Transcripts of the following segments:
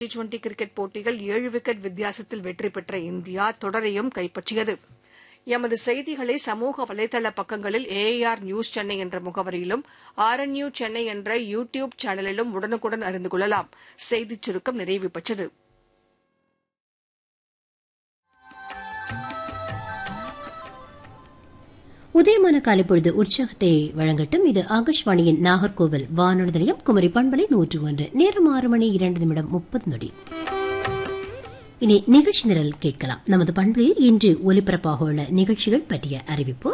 T twenty cricket போட்டியில் ஏழு wicket வித்தியாசத்தில் வெற்றி பெற்ற இந்தியா தொடரையும் கைப்பற்றியது எமது செய்திகளை சமூக வலைதள பக்கங்களில் ஏஆர் நியூஸ் சென்னை என்ற முகவரியிலும் ஆர்என்யூ சென்னை என்ற யூ டியூப் சேனலிலும் உடனுக்குடன் அறிந்து கொள்ளலாம் செய்திச் சுருக்கம் நிறைவு பெற்றது உதயமான காலை பொழுது உற்சாகத்தை வழங்கட்டும் இது ஆகாஷ்வாணியின் நாகர்கோவில் வானொலி நிலையம் குமரி பண்பலை நூற்று ஒன்று நேரம் ஆறு மணி இரண்டு நிமிடம் முப்பது நொடி இனி நிகழ்ச்சி நிரல் கேட்கலாம் நமது பண்பலையில் இன்று ஒலிபரப்பாக உள்ள நிகழ்ச்சிகள் பற்றிய அறிவிப்பு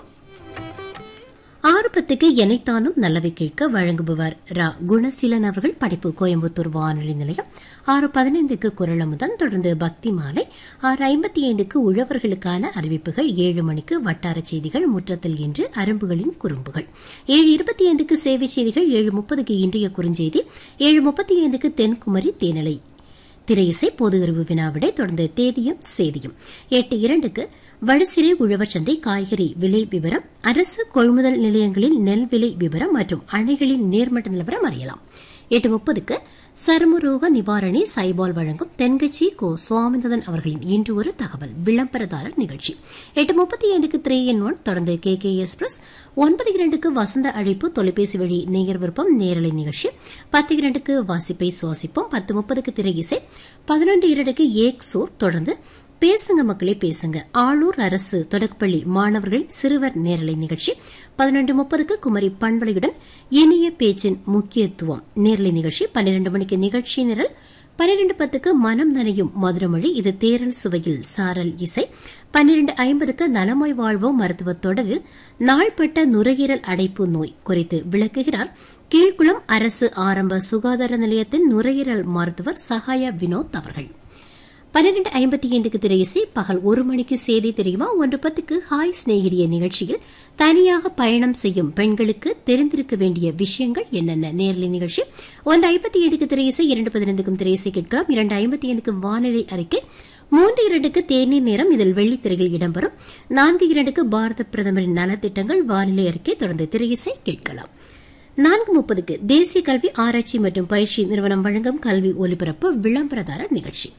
ஆறு பத்துக்கு எனைத்தானும் நல்லவை கேட்க வழங்குபவர் ரா குணசீலன் அவர்கள் படைப்பு கோயம்புத்தூர் வானொலி நிலையம் ஆறு பதினைந்துக்கு குரல் அமுதன் தொடர்ந்து பக்தி மாலை ஆறு ஐம்பத்தி ஐந்துக்கு உழவர்களுக்கான அறிவிப்புகள் ஏழு மணிக்கு வட்டார செய்திகள் முற்றத்தில் இன்று அரும்புகளின் குறும்புகள் ஏழு இருபத்தி ஐந்துக்கு சேவை செய்திகள் ஏழு முப்பதுக்கு இன்றைய குறுஞ்செய்தி ஏழு முப்பத்தி ஐந்துக்கு தென்குமரி தேனிலை திரையிசை பொது அறிவு வினாவிடை தொடர்ந்து தேதியும் சேதியும் எட்டு இரண்டுக்கு வடசிறை உழவர் சந்தை காய்கறி விலை விவரம் அரசு கொள்முதல் நிலையங்களில் நெல் விலை விவரம் மற்றும் அணைகளின் நீர்மட்ட நிலவரம் அறியலாம் எட்டு முப்பதுக்கு சருமரோக நிவாரணி சைபால் வழங்கும் தென்கட்சி கோ சுவாமிநாதன் அவர்களின் இன்று ஒரு தகவல் விளம்பரதாரர் நிகழ்ச்சி எட்டு முப்பத்தி ஐந்துக்கு த்ரீ என் ஒன் தொடர்ந்து கே கே எக்ஸ்பிரஸ் ஒன்பது இரண்டுக்கு வசந்த அழைப்பு தொலைபேசி வழி நேயர் விருப்பம் நேரலை நிகழ்ச்சி பத்து இரண்டுக்கு வாசிப்பை சுவாசிப்போம் பத்து முப்பதுக்கு திரை இசை பதினொன்று இரண்டுக்கு ஏக் சோர் தொடர்ந்து பேசுங்க மக்களே பேசுங்க ஆளூர் அரசு தொடக்கப்பள்ளி மாணவர்கள் சிறுவர் நேரலை நிகழ்ச்சி பதினொன்று முப்பதுக்கு குமரி பண்பலையுடன் இனிய பேச்சின் முக்கியத்துவம் நேரலை நிகழ்ச்சி பன்னிரண்டு மணிக்கு நிகழ்ச்சி நிரல் பன்னிரண்டு பத்துக்கு மனம் நனையும் மதுரமொழி இது தேரல் சுவையில் சாரல் இசை பன்னிரண்டு ஐம்பதுக்கு நலமாய் வாழ்வோம் மருத்துவ தொடரில் நாள்பட்ட நுரையீரல் அடைப்பு நோய் குறித்து விளக்குகிறார் கீழ்குளம் அரசு ஆரம்ப சுகாதார நிலையத்தின் நுரையீரல் மருத்துவர் சகாயா வினோத் அவர்கள் பன்னிரண்டு ஐம்பத்தி ஐந்துக்கு திரையிசை பகல் ஒரு மணிக்கு செய்தி தெரியுமா ஒன்று பத்துக்கு ஹாய் சிநேகிரிய நிகழ்ச்சியில் தனியாக பயணம் செய்யும் பெண்களுக்கு தெரிந்திருக்க வேண்டிய விஷயங்கள் என்னென்ன நேரலை நிகழ்ச்சி ஒன்று ஐம்பத்தி ஐந்துக்கு திரையிசை இரண்டு பதினைந்துக்கும் திரையிசை கேட்கலாம் இரண்டு ஐம்பத்தி ஐந்துக்கு வானிலை அறிக்கை மூன்று இரண்டுக்கு தேநீர் நேரம் இதில் வெள்ளித்திரையில் இடம்பெறும் நான்கு இரண்டுக்கு பாரத பிரதமரின் நலத்திட்டங்கள் வானிலை அறிக்கை தொடர்ந்து திரையிசை கேட்கலாம் நான்கு முப்பதுக்கு தேசிய கல்வி ஆராய்ச்சி மற்றும் பயிற்சி நிறுவனம் வழங்கும் கல்வி ஒலிபரப்பு விளம்பரதாரர் நிகழ்ச்சி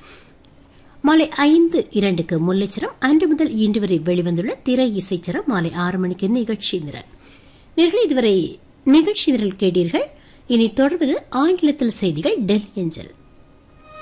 மாலை ஐந்து இரண்டுக்கு முல்லைச்சரம் அன்று முதல் இன்று வரை வெளிவந்துள்ள திரை இசைச்சரம் மாலை ஆறு மணிக்கு நிகழ்ச்சி நிரல் நேர்களை இதுவரை நிகழ்ச்சி நிரல் கேட்டீர்கள் இனி தொடர்வது ஆங்கிலத்தில் செய்திகள் டெல்லி அஞ்சல்